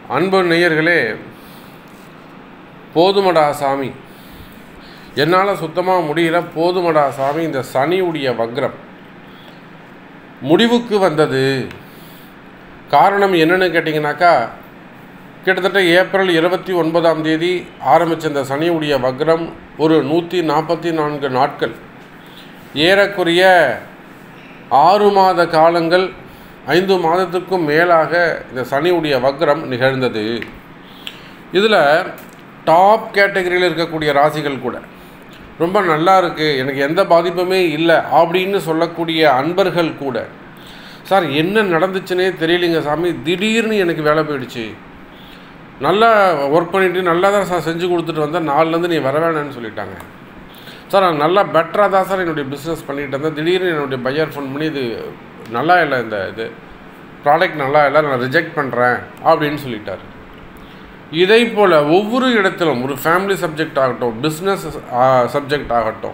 அன்பு நேயர்களே போதுமடா சாமி என்னால் சுத்தமாக முடியல போதுமடா சாமி இந்த சனியுடைய வக்ரம் முடிவுக்கு வந்தது காரணம் என்னன்னு கேட்டிங்கனாக்கா கிட்டத்தட்ட ஏப்ரல் இருபத்தி ஒன்பதாம் தேதி ஆரம்பித்த இந்த சனியுடைய வக்ரம் ஒரு நூற்றி நாற்பத்தி நான்கு நாட்கள் ஏறக்குறைய ஆறு மாத காலங்கள் ஐந்து மாதத்துக்கும் மேலாக இந்த சனியுடைய வக்ரம் நிகழ்ந்தது இதில் டாப் கேட்டகரியில் இருக்கக்கூடிய ராசிகள் கூட ரொம்ப நல்லா இருக்குது எனக்கு எந்த பாதிப்புமே இல்லை அப்படின்னு சொல்லக்கூடிய அன்பர்கள் கூட சார் என்ன நடந்துச்சுன்னே தெரியலைங்க சாமி திடீர்னு எனக்கு வேலை போயிடுச்சு நல்லா ஒர்க் பண்ணிவிட்டு நல்லா தான் சார் செஞ்சு கொடுத்துட்டு வந்தேன் நாலுலேருந்து நீ வர வேணான்னு சொல்லிட்டாங்க சார் நான் நல்லா பெட்டராக தான் சார் என்னுடைய பிஸ்னஸ் பண்ணிகிட்டு இருந்தேன் திடீர்னு என்னுடைய பையர் ஃபோன் பண்ணி இது நல்லா இல்லை இந்த இது ப்ராடக்ட் நல்லா இல்லை நான் ரிஜெக்ட் பண்ணுறேன் அப்படின்னு சொல்லிட்டார் இதை போல் ஒவ்வொரு இடத்திலும் ஒரு ஃபேமிலி சப்ஜெக்ட் ஆகட்டும் பிஸ்னஸ் சப்ஜெக்ட் ஆகட்டும்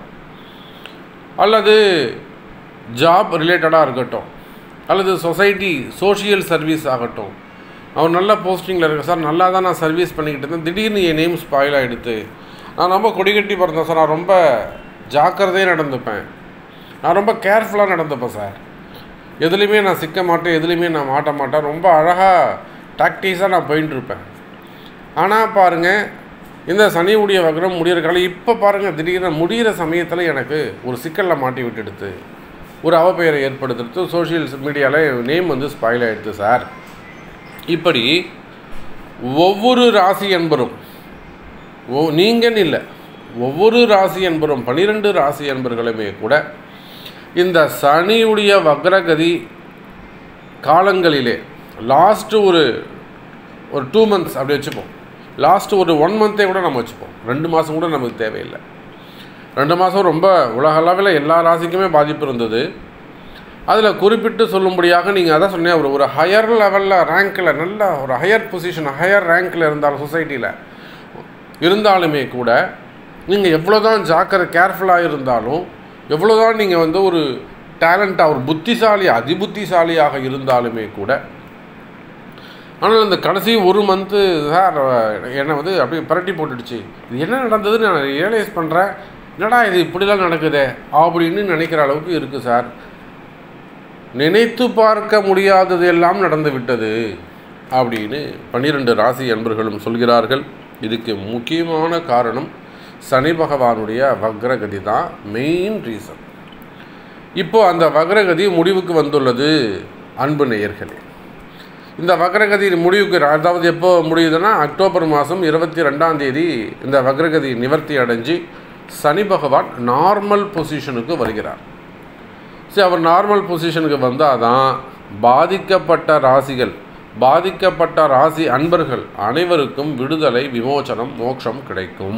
அல்லது ஜாப் ரிலேட்டடாக இருக்கட்டும் அல்லது சொசைட்டி சோஷியல் சர்வீஸ் ஆகட்டும் அவர் நல்ல போஸ்டிங்கில் இருக்க சார் நல்லா தான் நான் சர்வீஸ் பண்ணிக்கிட்டு இருந்தேன் திடீர்னு என் நேம் ஸ்பாயில் ஆகிடுது நான் ரொம்ப கொடிகட்டி பிறந்தேன் சார் நான் ரொம்ப ஜாக்கிரதையாக நடந்துப்பேன் நான் ரொம்ப கேர்ஃபுல்லாக நடந்துப்பேன் சார் எதுலேயுமே நான் சிக்க மாட்டேன் எதுலேயுமே நான் மாட்ட மாட்டேன் ரொம்ப அழகாக டாக்டிஸாக நான் போயின்னு இருப்பேன் ஆனால் பாருங்கள் இந்த சனியுடைய வக்ரம் முடிகிற காலம் இப்போ பாருங்கள் திடீர்னு முடிகிற சமயத்தில் எனக்கு ஒரு சிக்கலில் மாட்டி விட்டுடுது ஒரு அவப்பெயரை ஏற்படுத்துறது சோஷியல் மீடியாவில் நேம் வந்து ஸ்பாயில் ஆகிடுது சார் இப்படி ஒவ்வொரு ராசி என்பரும் ஓ நீங்கள் இல்லை ஒவ்வொரு ராசி என்பரும் பனிரெண்டு ராசி என்பர்களுமே கூட இந்த சனியுடைய வக்ரகதி காலங்களிலே லாஸ்ட்டு ஒரு ஒரு டூ மந்த்ஸ் அப்படி வச்சுப்போம் லாஸ்ட்டு ஒரு ஒன் மந்த்தே கூட நம்ம வச்சுப்போம் ரெண்டு மாதம் கூட நமக்கு தேவையில்லை ரெண்டு மாதம் ரொம்ப உலக அளவில் எல்லா ராசிக்குமே பாதிப்பு இருந்தது அதில் குறிப்பிட்டு சொல்லும்படியாக நீங்கள் அதான் சொன்னேன் ஒரு ஒரு ஹையர் லெவலில் ரேங்க்கில் நல்ல ஒரு ஹையர் பொசிஷன் ஹையர் ரேங்க்கில் இருந்தாலும் சொசைட்டியில் இருந்தாலுமே கூட நீங்கள் எவ்வளோ தான் ஜாக்கிர கேர்ஃபுல்லாக இருந்தாலும் எவ்வளோ தான் நீங்கள் வந்து ஒரு டேலண்ட்டாக ஒரு புத்திசாலி அதிபுத்திசாலியாக இருந்தாலுமே கூட ஆனால் இந்த கடைசி ஒரு மந்த்து சார் என்னை வந்து அப்படியே பரட்டி போட்டுடுச்சு இது என்ன நடந்ததுன்னு நான் ரியலைஸ் பண்ணுறேன் என்னடா இது இப்படிலாம் நடக்குதே அப்படின்னு நினைக்கிற அளவுக்கு இருக்குது சார் நினைத்து பார்க்க முடியாதது எல்லாம் நடந்து விட்டது அப்படின்னு பன்னிரெண்டு ராசி அன்பர்களும் சொல்கிறார்கள் இதுக்கு முக்கியமான காரணம் சனி பகவானுடைய வக்ரகதி தான் மெயின் ரீசன் இப்போது அந்த வக்ரகதி முடிவுக்கு வந்துள்ளது அன்பு நேயர்களே இந்த வக்ரகதி முடிவுக்கு அதாவது எப்போ முடியுதுன்னா அக்டோபர் மாதம் இருபத்தி ரெண்டாம் தேதி இந்த வக்ரகதி நிவர்த்தி அடைஞ்சு சனி பகவான் நார்மல் பொசிஷனுக்கு வருகிறார் சரி அவர் நார்மல் பொசிஷனுக்கு வந்தால் தான் பாதிக்கப்பட்ட ராசிகள் பாதிக்கப்பட்ட ராசி அன்பர்கள் அனைவருக்கும் விடுதலை விமோச்சனம் மோட்சம் கிடைக்கும்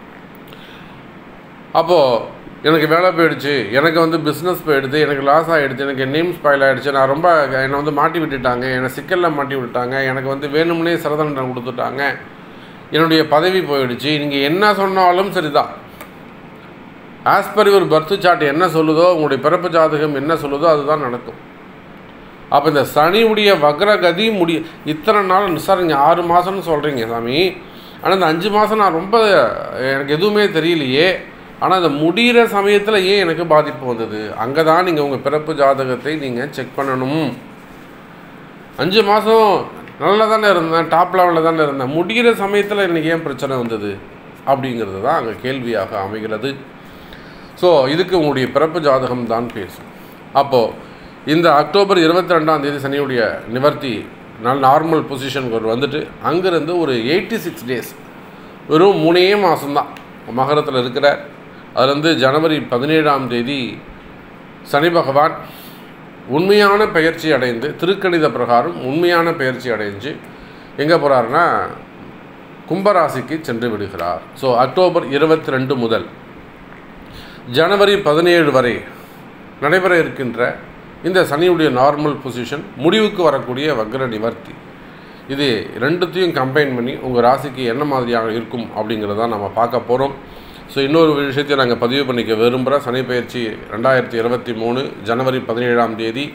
அப்போது எனக்கு வேலை போயிடுச்சு எனக்கு வந்து பிஸ்னஸ் போயிடுது எனக்கு லாஸ் ஆகிடுச்சு எனக்கு நேம் ஸ்பாயில் ஆகிடுச்சு நான் ரொம்ப என்னை வந்து மாட்டி விட்டுட்டாங்க என்னை சிக்கலில் மாட்டி விட்டுட்டாங்க எனக்கு வந்து வேணும்னே சிறதண்டனை கொடுத்துட்டாங்க என்னுடைய பதவி போயிடுச்சு நீங்கள் என்ன சொன்னாலும் சரிதான் as per your birth chart என்ன சொல்லுதோ உங்களுடைய பிறப்பு ஜாதகம் என்ன சொல்லுதோ அதுதான் நடக்கும் அப்போ இந்த சனியுடைய வக்ரகதி முடி இத்தனை நாள் சார் நீங்கள் ஆறு மாதம்னு சொல்கிறீங்க சாமி ஆனால் இந்த அஞ்சு மாதம் நான் ரொம்ப எனக்கு எதுவுமே தெரியலையே ஆனால் அந்த முடிகிற சமயத்தில் ஏன் எனக்கு பாதிப்பு வந்தது அங்கே தான் நீங்கள் உங்கள் பிறப்பு ஜாதகத்தை நீங்கள் செக் பண்ணணும் அஞ்சு மாதம் நல்லா தானே இருந்தேன் டாப் லெவலில் தானே இருந்தேன் முடிகிற சமயத்தில் எனக்கு ஏன் பிரச்சனை வந்தது அப்படிங்கிறது தான் அங்கே கேள்வியாக அமைகிறது ஸோ இதுக்கு உங்களுடைய பிறப்பு ஜாதகம் தான் பேசும் அப்போது இந்த அக்டோபர் இருபத்தி ரெண்டாம் தேதி சனியுடைய நிவர்த்தி நல்ல நார்மல் பொசிஷனுக்கு வந்துட்டு அங்கேருந்து ஒரு எயிட்டி சிக்ஸ் டேஸ் வெறும் மூணே மாதம்தான் மகரத்தில் இருக்கிற அதுலேருந்து ஜனவரி பதினேழாம் தேதி சனி பகவான் உண்மையான பெயர்ச்சி அடைந்து திருக்கணித பிரகாரம் உண்மையான பெயர்ச்சி அடைஞ்சு எங்கே போகிறாருன்னா கும்பராசிக்கு சென்று விடுகிறார் ஸோ அக்டோபர் இருபத்தி ரெண்டு முதல் ஜனவரி பதினேழு வரை நடைபெற இருக்கின்ற இந்த சனியுடைய நார்மல் பொசிஷன் முடிவுக்கு வரக்கூடிய வக்ர நிவர்த்தி இது ரெண்டுத்தையும் கம்பைன் பண்ணி உங்கள் ராசிக்கு என்ன மாதிரியாக இருக்கும் அப்படிங்கிறத நம்ம பார்க்க போகிறோம் ஸோ இன்னொரு விஷயத்தை நாங்கள் பதிவு பண்ணிக்க விரும்புகிற சனி பயிற்சி ரெண்டாயிரத்தி இருபத்தி மூணு ஜனவரி பதினேழாம் தேதி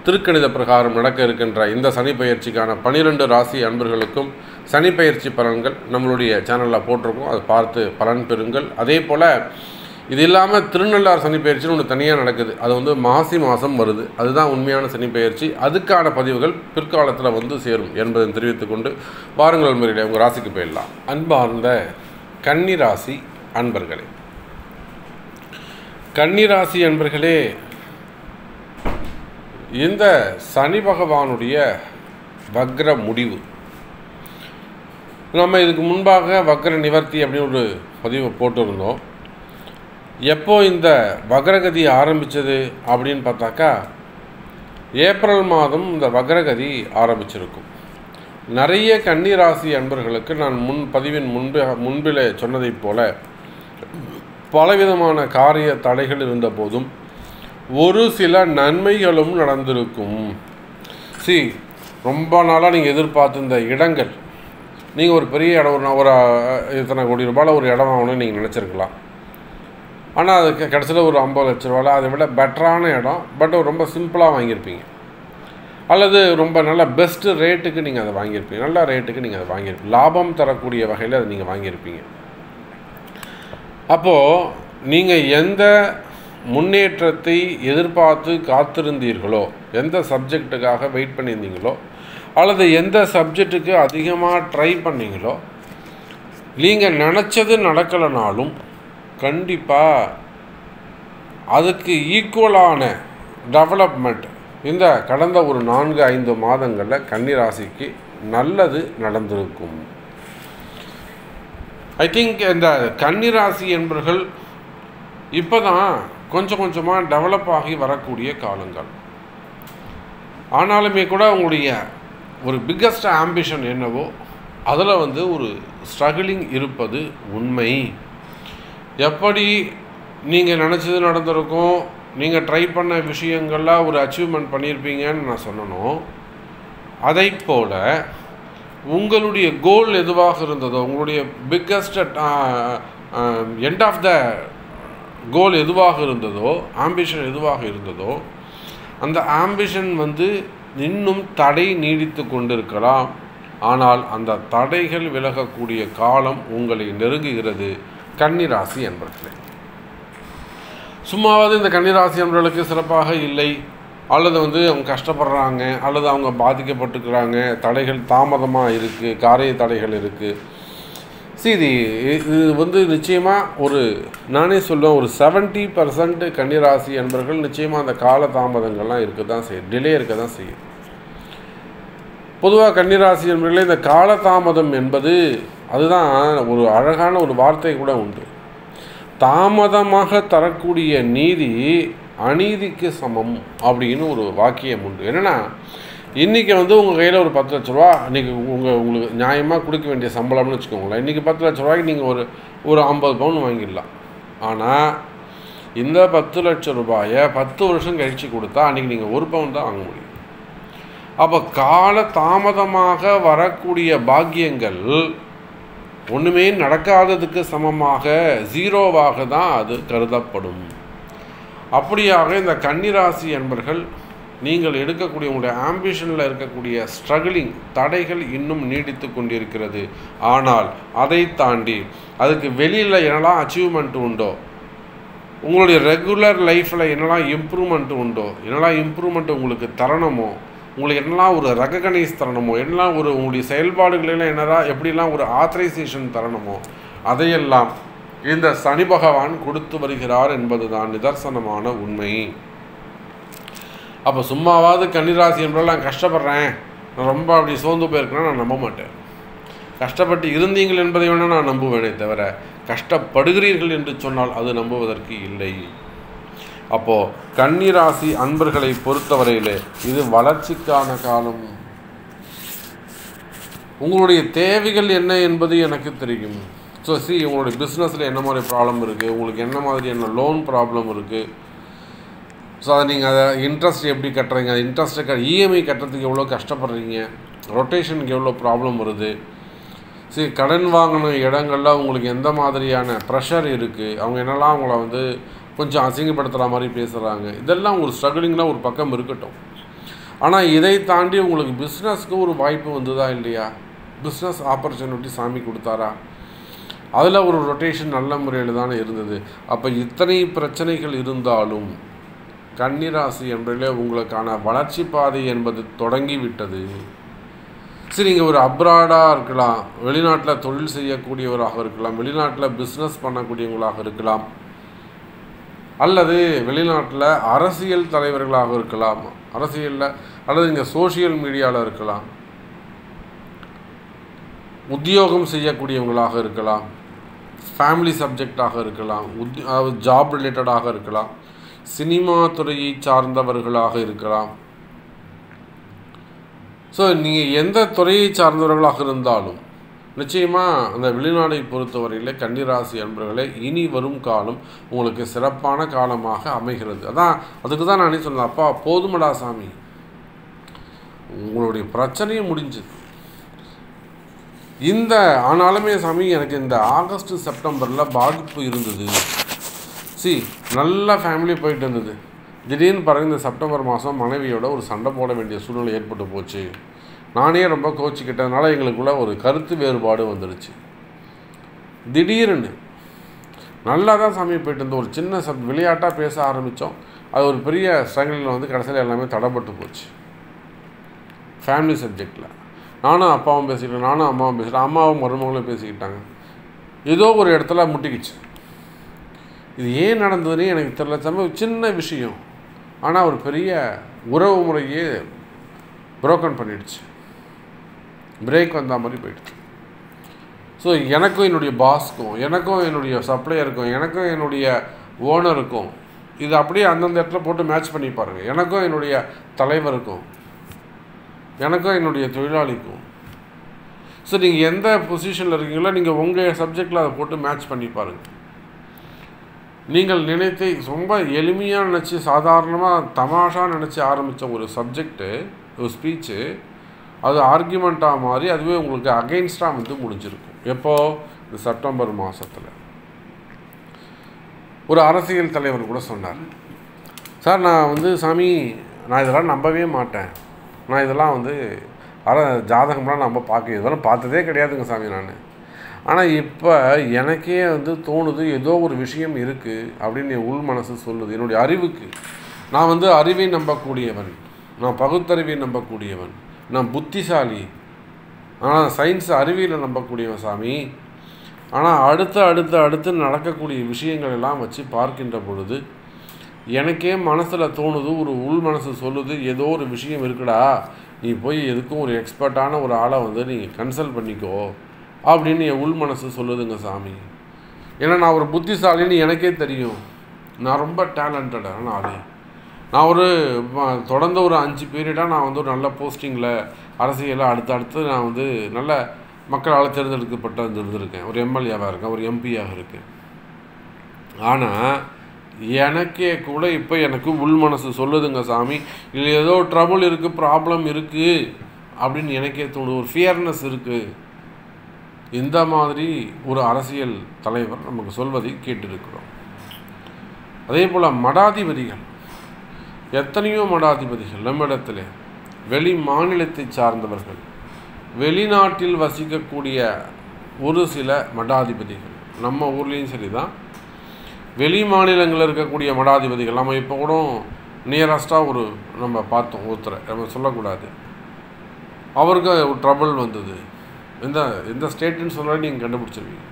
திருக்கணித பிரகாரம் நடக்க இருக்கின்ற இந்த சனி பயிற்சிக்கான பனிரெண்டு ராசி அன்பர்களுக்கும் சனி பயிற்சி பலன்கள் நம்மளுடைய சேனலில் போட்டிருக்கோம் அதை பார்த்து பலன் பெறுங்கள் அதே போல் இது இல்லாமல் திருநள்ளார் சனி பயிற்சின்னு ஒன்று தனியாக நடக்குது அது வந்து மாசி மாதம் வருது அதுதான் உண்மையான சனி பயிற்சி அதுக்கான பதிவுகள் பிற்காலத்தில் வந்து சேரும் என்பதை தெரிவித்துக்கொண்டு வாருங்கள் முறையில் உங்கள் ராசிக்கு போயிடலாம் அன்பார்ந்த கன்னி ராசி அன்பர்களே கன்னிராசி அன்பர்களே இந்த சனி பகவானுடைய வக்ர முடிவு நம்ம இதுக்கு முன்பாக வக்ர நிவர்த்தி அப்படின்னு ஒரு பதிவு போட்டிருந்தோம் எப்போ இந்த வக்ரகதி ஆரம்பித்தது அப்படின்னு பார்த்தாக்கா ஏப்ரல் மாதம் இந்த வக்ரகதி ஆரம்பிச்சிருக்கும் நிறைய கன்னிராசி அன்பர்களுக்கு நான் முன் பதிவின் முன்பு முன்பில் சொன்னதைப் போல பலவிதமான காரிய தடைகள் இருந்த போதும் ஒரு சில நன்மைகளும் நடந்திருக்கும் சி ரொம்ப நாளாக நீங்கள் எதிர்பார்த்த இந்த இடங்கள் நீங்கள் ஒரு பெரிய இடம் ஒரு ஒரு இத்தனை கோடி ரூபாயில் ஒரு இடம் வாங்கணும்னு நீங்கள் நினச்சிருக்கலாம் ஆனால் அதுக்கு கடைசியில் ஒரு ஐம்பது லட்ச ரூபாயில் அதை விட பெட்டரான இடம் பட் ரொம்ப சிம்பிளாக வாங்கியிருப்பீங்க அல்லது ரொம்ப நல்ல பெஸ்ட்டு ரேட்டுக்கு நீங்கள் அதை வாங்கியிருப்பீங்க நல்ல ரேட்டுக்கு நீங்கள் அதை வாங்கியிருப்பீங்க லாபம் தரக்கூடிய வகையில் அதை நீங்கள் வாங்கியிருப்பீங்க அப்போது நீங்கள் எந்த முன்னேற்றத்தை எதிர்பார்த்து காத்திருந்தீர்களோ எந்த சப்ஜெக்டுக்காக வெயிட் பண்ணியிருந்தீங்களோ அல்லது எந்த சப்ஜெக்ட்டுக்கு அதிகமாக ட்ரை பண்ணீங்களோ நீங்கள் நினச்சது நடக்கலைனாலும் கண்டிப்பாக அதுக்கு ஈக்குவலான டெவலப்மெண்ட் இந்த கடந்த ஒரு நான்கு ஐந்து மாதங்களில் கன்னிராசிக்கு நல்லது நடந்திருக்கும் ஐ திங்க் இந்த கன்னிராசி என்பவர்கள் இப்போ தான் கொஞ்சம் கொஞ்சமாக டெவலப் ஆகி வரக்கூடிய காலங்கள் ஆனாலுமே கூட உங்களுடைய ஒரு பிக்கஸ்ட் ஆம்பிஷன் என்னவோ அதில் வந்து ஒரு ஸ்ட்ரகிளிங் இருப்பது உண்மை எப்படி நீங்கள் நினச்சது நடந்திருக்கும் நீங்கள் ட்ரை பண்ண விஷயங்கள்லாம் ஒரு அச்சீவ்மெண்ட் பண்ணியிருப்பீங்கன்னு நான் சொல்லணும் அதை போல் உங்களுடைய கோல் எதுவாக இருந்ததோ உங்களுடைய biggest end of the goal எதுவாக இருந்ததோ ஆம்பிஷன் எதுவாக இருந்ததோ அந்த ஆம்பிஷன் வந்து இன்னும் தடை நீடித்து கொண்டிருக்கலாம் ஆனால் அந்த தடைகள் விலகக்கூடிய காலம் உங்களை நெருங்குகிறது கன்னிராசி என்பர்களே சும்மாவது இந்த கன்னிராசி என்பவர்களுக்கு சிறப்பாக இல்லை அல்லது வந்து அவங்க கஷ்டப்படுறாங்க அல்லது அவங்க பாதிக்கப்பட்டுக்கிறாங்க தடைகள் தாமதமாக இருக்குது காரிய தடைகள் இருக்குது சரி இது வந்து நிச்சயமாக ஒரு நானே சொல்லுவேன் ஒரு செவன்ட்டி பர்சன்ட் கன்னிராசி என்பர்கள் நிச்சயமாக அந்த கால தாமதங்கள்லாம் இருக்க தான் செய்யும் டிலே இருக்க தான் செய்யும் பொதுவாக கன்னிராசி என்பர்களே இந்த காலதாமதம் என்பது அதுதான் ஒரு அழகான ஒரு வார்த்தை கூட உண்டு தாமதமாக தரக்கூடிய நீதி அநீதிக்கு சமம் அப்படின்னு ஒரு வாக்கியம் உண்டு என்னென்னா இன்றைக்கி வந்து உங்கள் கையில் ஒரு பத்து லட்ச ரூபா இன்றைக்கி உங்கள் உங்களுக்கு நியாயமாக கொடுக்க வேண்டிய சம்பளம்னு வச்சுக்கோங்களேன் இன்றைக்கி பத்து லட்ச ரூபாய்க்கு நீங்கள் ஒரு ஒரு ஐம்பது பவுன் வாங்கிடலாம் ஆனால் இந்த பத்து லட்ச ரூபாயை பத்து வருஷம் கழித்து கொடுத்தா அன்றைக்கி நீங்கள் ஒரு பவுன் தான் வாங்க முடியும் அப்போ கால தாமதமாக வரக்கூடிய பாக்கியங்கள் ஒன்றுமே நடக்காததுக்கு சமமாக ஜீரோவாக தான் அது கருதப்படும் அப்படியாக இந்த கன்னிராசி என்பர்கள் நீங்கள் எடுக்கக்கூடிய உங்களுடைய ஆம்பிஷனில் இருக்கக்கூடிய ஸ்ட்ரகிளிங் தடைகள் இன்னும் நீடித்து கொண்டிருக்கிறது ஆனால் அதை தாண்டி அதுக்கு வெளியில் என்னெல்லாம் அச்சீவ்மெண்ட் உண்டோ உங்களுடைய ரெகுலர் லைஃப்பில் என்னெல்லாம் இம்ப்ரூவ்மெண்ட் உண்டோ என்னெல்லாம் இம்ப்ரூவ்மெண்ட் உங்களுக்கு தரணுமோ உங்களுக்கு என்னெல்லாம் ஒரு ரெகனைஸ் தரணுமோ என்னெல்லாம் ஒரு உங்களுடைய செயல்பாடுகளெல்லாம் என்னெல்லாம் எப்படிலாம் ஒரு ஆத்தரைசேஷன் தரணுமோ அதையெல்லாம் இந்த சனி பகவான் கொடுத்து வருகிறார் என்பதுதான் நிதர்சனமான உண்மை அப்போ சும்மாவாவது கன்னிராசி என்பதால் நான் கஷ்டப்படுறேன் நான் ரொம்ப அப்படி சோர்ந்து போயிருக்கேன்னா நான் நம்ப மாட்டேன் கஷ்டப்பட்டு இருந்தீங்கள் என்பதை வேணால் நான் நம்புவேனே தவிர கஷ்டப்படுகிறீர்கள் என்று சொன்னால் அது நம்புவதற்கு இல்லை அப்போது கன்னிராசி அன்பர்களை பொறுத்தவரையிலே இது வளர்ச்சிக்கான காலம் உங்களுடைய தேவைகள் என்ன என்பது எனக்கு தெரியும் ஸோ சி உங்களுடைய பிஸ்னஸில் என்ன மாதிரி ப்ராப்ளம் இருக்குது உங்களுக்கு என்ன மாதிரியான லோன் ப்ராப்ளம் இருக்குது ஸோ அதை நீங்கள் அதை இன்ட்ரெஸ்ட் எப்படி கட்டுறீங்க அது இன்ட்ரெஸ்ட்டை க இஎம்ஐ கட்டுறதுக்கு எவ்வளோ கஷ்டப்படுறீங்க ரொட்டேஷனுக்கு எவ்வளோ ப்ராப்ளம் வருது சரி கடன் வாங்கின இடங்கள்ல உங்களுக்கு எந்த மாதிரியான ப்ரெஷர் இருக்குது அவங்க என்னெல்லாம் அவங்கள வந்து கொஞ்சம் அசிங்கப்படுத்துகிற மாதிரி பேசுகிறாங்க இதெல்லாம் ஒரு ஸ்ட்ரகிளிங்லாம் ஒரு பக்கம் இருக்கட்டும் ஆனால் இதை தாண்டி உங்களுக்கு பிஸ்னஸ்க்கு ஒரு வாய்ப்பு வந்ததா இல்லையா பிஸ்னஸ் ஆப்பர்ச்சுனிட்டி சாமி கொடுத்தாரா அதில் ஒரு ரொட்டேஷன் நல்ல முறையில் தானே இருந்தது அப்போ இத்தனை பிரச்சனைகள் இருந்தாலும் கன்னிராசி என்பதிலே உங்களுக்கான வளர்ச்சி பாதை என்பது தொடங்கி விட்டது சரி நீங்கள் ஒரு அப்ராடாக இருக்கலாம் வெளிநாட்டில் தொழில் செய்யக்கூடியவராக இருக்கலாம் வெளிநாட்டில் பிஸ்னஸ் பண்ணக்கூடியவங்களாக இருக்கலாம் அல்லது வெளிநாட்டில் அரசியல் தலைவர்களாக இருக்கலாம் அரசியலில் அல்லது நீங்கள் சோஷியல் மீடியாவில் இருக்கலாம் உத்தியோகம் செய்யக்கூடியவங்களாக இருக்கலாம் ஃபேமிலி சப்ஜெக்டாக இருக்கலாம் உத் அதாவது ஜாப் ரிலேட்டடாக இருக்கலாம் சினிமா துறையை சார்ந்தவர்களாக இருக்கலாம் ஸோ நீங்கள் எந்த துறையை சார்ந்தவர்களாக இருந்தாலும் நிச்சயமாக அந்த வெளிநாடை பொறுத்தவரையில் கன்னிராசி அன்பர்களே இனி வரும் காலம் உங்களுக்கு சிறப்பான காலமாக அமைகிறது அதான் அதுக்கு தான் நானே சொன்னேன் அப்பா போதுமடா சாமி உங்களுடைய பிரச்சனையும் முடிஞ்சுது இந்த ஆனாலுமே சாமி எனக்கு இந்த ஆகஸ்ட் செப்டம்பரில் பாதிப்பு இருந்தது சி நல்ல ஃபேமிலி போயிட்டு இருந்தது திடீர்னு பாருங்க இந்த செப்டம்பர் மாதம் மனைவியோட ஒரு சண்டை போட வேண்டிய சூழ்நிலை ஏற்பட்டு போச்சு நானே ரொம்ப கோச்சிக்கிட்டதுனால எங்களுக்குள்ள ஒரு கருத்து வேறுபாடு வந்துடுச்சு திடீர்னு நல்லா தான் சாமி போயிட்டு இருந்தோம் ஒரு சின்ன சப் விளையாட்டாக பேச ஆரம்பித்தோம் அது ஒரு பெரிய ஸ்ட்ரகிளில் வந்து கடைசியில் எல்லாமே தடைப்பட்டு போச்சு ஃபேமிலி சப்ஜெக்டில் நானும் அப்பாவும் பேசிக்கிட்டேன் நானும் அம்மாவும் பேசிட்டேன் அம்மாவும் மருமகளும் பேசிக்கிட்டாங்க ஏதோ ஒரு இடத்துல முட்டிக்கிச்சு இது ஏன் நடந்ததுன்னு எனக்கு தெரியல சம சின்ன விஷயம் ஆனால் ஒரு பெரிய உறவு முறையே புரோக்கன் பண்ணிடுச்சு பிரேக் வந்த மாதிரி போயிடுச்சு ஸோ எனக்கும் என்னுடைய பாஸ்க்கும் எனக்கும் என்னுடைய சப்ளையருக்கும் எனக்கும் என்னுடைய ஓனருக்கும் இது அப்படியே அந்தந்த இடத்துல போட்டு மேட்ச் பண்ணி பாருங்கள் எனக்கும் என்னுடைய தலைவருக்கும் எனக்கும் என்னுடைய தொழிலாளிக்கும் ஸோ நீங்கள் எந்த பொசிஷனில் இருக்கீங்களோ நீங்கள் உங்கள் சப்ஜெக்டில் அதை போட்டு மேட்ச் பண்ணி பாருங்கள் நீங்கள் நினைத்து ரொம்ப எளிமையாக நினச்சி சாதாரணமாக தமாஷாக நினச்சி ஆரம்பித்த ஒரு சப்ஜெக்டு ஒரு ஸ்பீச்சு அது ஆர்கியூமெண்ட்டாக மாறி அதுவே உங்களுக்கு அகெயின்ஸ்டாக வந்து முடிஞ்சிருக்கும் எப்போது இந்த செப்டம்பர் மாதத்தில் ஒரு அரசியல் தலைவர் கூட சொன்னார் சார் நான் வந்து சாமி நான் இதெல்லாம் நம்பவே மாட்டேன் நான் இதெல்லாம் வந்து அற ஜாதகம்லாம் நம்ம பார்க்க இதெல்லாம் பார்த்ததே கிடையாதுங்க சாமி நான் ஆனால் இப்போ எனக்கே வந்து தோணுது ஏதோ ஒரு விஷயம் இருக்குது அப்படின்னு என் உள் மனசு சொல்லுது என்னுடைய அறிவுக்கு நான் வந்து அறிவை நம்பக்கூடியவன் நான் பகுத்தறிவை நம்பக்கூடியவன் நான் புத்திசாலி ஆனால் சயின்ஸ் அறிவியலை நம்பக்கூடியவன் சாமி ஆனால் அடுத்து அடுத்து அடுத்து நடக்கக்கூடிய விஷயங்கள் எல்லாம் வச்சு பார்க்கின்ற பொழுது எனக்கே மனசில் தோணுது ஒரு உள் மனசு சொல்லுது ஏதோ ஒரு விஷயம் இருக்குடா நீ போய் எதுக்கும் ஒரு எக்ஸ்பர்ட்டான ஒரு ஆளை வந்து நீ கன்சல்ட் பண்ணிக்கோ அப்படின்னு என் உள் மனசு சொல்லுதுங்க சாமி ஏன்னா நான் ஒரு புத்திசாலின்னு எனக்கே தெரியும் நான் ரொம்ப டேலண்டடான ஆள் நான் ஒரு ம- தொடர்ந்து ஒரு அஞ்சு பீரியடாக நான் வந்து ஒரு நல்ல போஸ்டிங்கில் அரசியலில் அடுத்து அடுத்து நான் வந்து நல்ல மக்களால் தேர்ந்தெடுக்கப்பட்ட இருந்திருக்கேன் ஒரு எம்எல்ஏவாக இருக்கேன் ஒரு எம்பியாக இருக்கேன் ஆனால் எனக்கே கூட இப்போ எனக்கு உள் மனசு சொல்லுதுங்க சாமி இல்லை ஏதோ ட்ரபுள் இருக்குது ப்ராப்ளம் இருக்குது அப்படின்னு எனக்கே தோணுது ஒரு ஃபியர்னஸ் இருக்குது இந்த மாதிரி ஒரு அரசியல் தலைவர் நமக்கு சொல்வதை கேட்டிருக்கிறோம் அதே போல் மடாதிபதிகள் எத்தனையோ மடாதிபதிகள் நம்மிடத்தில் வெளி மாநிலத்தை சார்ந்தவர்கள் வெளிநாட்டில் வசிக்கக்கூடிய ஒரு சில மடாதிபதிகள் நம்ம ஊர்லேயும் சரி தான் வெளி மாநிலங்களில் இருக்கக்கூடிய மடாதிபதிகள் நம்ம இப்போ கூட நியரஸ்ட்டாக ஒரு நம்ம பார்த்தோம் ஒருத்தரை நம்ம சொல்லக்கூடாது அவருக்கு ஒரு ட்ரபிள் வந்தது எந்த எந்த ஸ்டேட்டுன்னு சொல்ல நீங்கள் கண்டுபிடிச்சிருவீங்க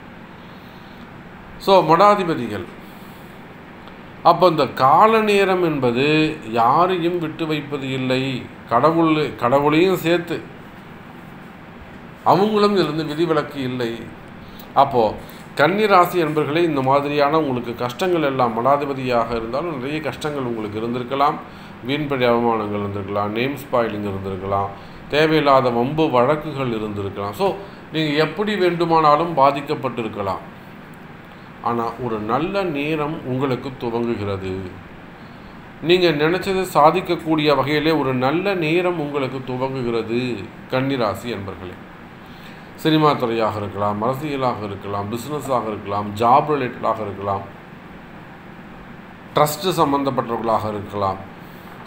ஸோ மடாதிபதிகள் அப்போ இந்த கால நேரம் என்பது யாரையும் விட்டு வைப்பது இல்லை கடவுள் கடவுளையும் சேர்த்து அவங்களும் இதிலிருந்து விதிவிலக்கு இல்லை அப்போது கன்னிராசி என்பர்களே இந்த மாதிரியான உங்களுக்கு கஷ்டங்கள் எல்லாம் மடாதிபதியாக இருந்தாலும் நிறைய கஷ்டங்கள் உங்களுக்கு இருந்திருக்கலாம் வீண்படி அவமானங்கள் இருந்திருக்கலாம் நேம் ஸ்பாயிலிங் இருந்திருக்கலாம் தேவையில்லாத வம்பு வழக்குகள் இருந்திருக்கலாம் ஸோ நீங்கள் எப்படி வேண்டுமானாலும் பாதிக்கப்பட்டிருக்கலாம் ஆனால் ஒரு நல்ல நேரம் உங்களுக்கு துவங்குகிறது நீங்கள் நினச்சதை சாதிக்கக்கூடிய வகையிலே ஒரு நல்ல நேரம் உங்களுக்கு துவங்குகிறது கன்னிராசி என்பர்களே சினிமா துறையாக இருக்கலாம் அரசியலாக இருக்கலாம் பிஸ்னஸாக இருக்கலாம் ஜாப் ரிலேட்டடாக இருக்கலாம் ட்ரஸ்ட்டு சம்மந்தப்பட்டவர்களாக இருக்கலாம்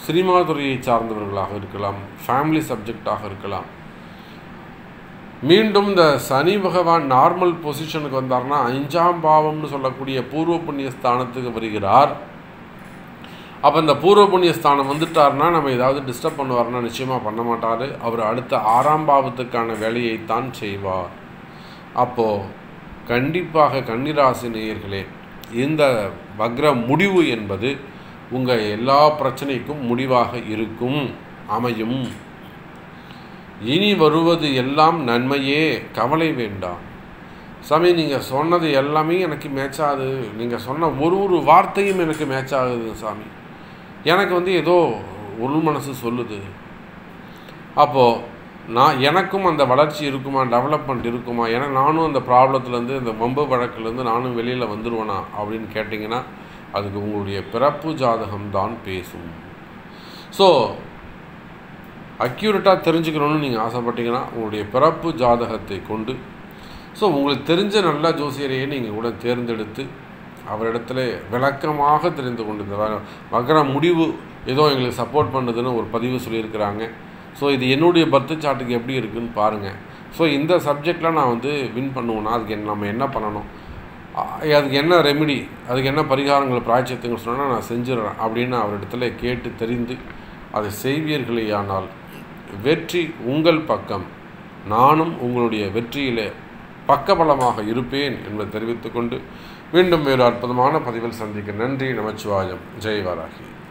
சினிமா துறையை சார்ந்தவர்களாக இருக்கலாம் ஃபேமிலி சப்ஜெக்டாக இருக்கலாம் மீண்டும் இந்த சனி பகவான் நார்மல் பொசிஷனுக்கு வந்தார்னா அஞ்சாம் பாவம்னு சொல்லக்கூடிய பூர்வ புண்ணிய ஸ்தானத்துக்கு வருகிறார் அப்போ இந்த பூர்வ புண்ணிய ஸ்தானம் வந்துட்டார்னா நம்ம ஏதாவது டிஸ்டர்ப் பண்ணுவார்னா நிச்சயமாக பண்ண மாட்டார் அவர் அடுத்த ஆறாம் பாவத்துக்கான வேலையைத்தான் செய்வார் அப்போது கண்டிப்பாக கன்னிராசி நேயர்களே இந்த வக்ர முடிவு என்பது உங்கள் எல்லா பிரச்சனைக்கும் முடிவாக இருக்கும் அமையும் இனி வருவது எல்லாம் நன்மையே கவலை வேண்டாம் சாமி நீங்கள் சொன்னது எல்லாமே எனக்கு மேட்ச் ஆகுது நீங்கள் சொன்ன ஒரு ஒரு வார்த்தையும் எனக்கு மேட்ச் ஆகுது சாமி எனக்கு வந்து ஏதோ உள் மனசு சொல்லுது அப்போது நான் எனக்கும் அந்த வளர்ச்சி இருக்குமா டெவலப்மெண்ட் இருக்குமா ஏன்னா நானும் அந்த ப்ராப்ளத்துலேருந்து இந்த வம்பு வழக்குலேருந்து நானும் வெளியில் வந்துடுவேனா அப்படின்னு கேட்டிங்கன்னா அதுக்கு உங்களுடைய பிறப்பு ஜாதகம் தான் பேசும் ஸோ அக்யூரேட்டாக தெரிஞ்சுக்கணும்னு நீங்கள் ஆசைப்பட்டீங்கன்னா உங்களுடைய பிறப்பு ஜாதகத்தை கொண்டு ஸோ உங்களுக்கு தெரிஞ்ச நல்ல ஜோசியரையே நீங்கள் கூட தேர்ந்தெடுத்து அவரிடத்துல விளக்கமாக தெரிந்து கொண்டு இந்த வ- வக்ர முடிவு ஏதோ எங்களுக்கு சப்போர்ட் பண்ணுதுன்னு ஒரு பதிவு சொல்லியிருக்கிறாங்க ஸோ இது என்னுடைய பர்த் சார்ட்டுக்கு எப்படி இருக்குன்னு பாருங்கள் ஸோ இந்த சப்ஜெக்டில் நான் வந்து வின் பண்ணுவேன்னா அதுக்கு என்ன- நம்ம என்ன பண்ணணும் அ- அதுக்கு என்ன ரெமிடி அதுக்கு என்ன பரிகாரங்கள் பிராய்ச்சியத்துங்கள் சொன்னால் நான் செஞ்சிடறேன் அப்படின்னு அவரிடத்துல கேட்டு தெரிந்து அதை செய்வீர்களேயானால் வெற்றி உங்கள் பக்கம் நானும் உங்களுடைய வெற்றியிலே பக்கபலமாக இருப்பேன் என்பதை தெரிவித்துக்கொண்டு மீண்டும் வேறு அற்புதமான பதிவில் சந்திக்க நன்றி நமச்சிவாயம் ஜெய் வராகி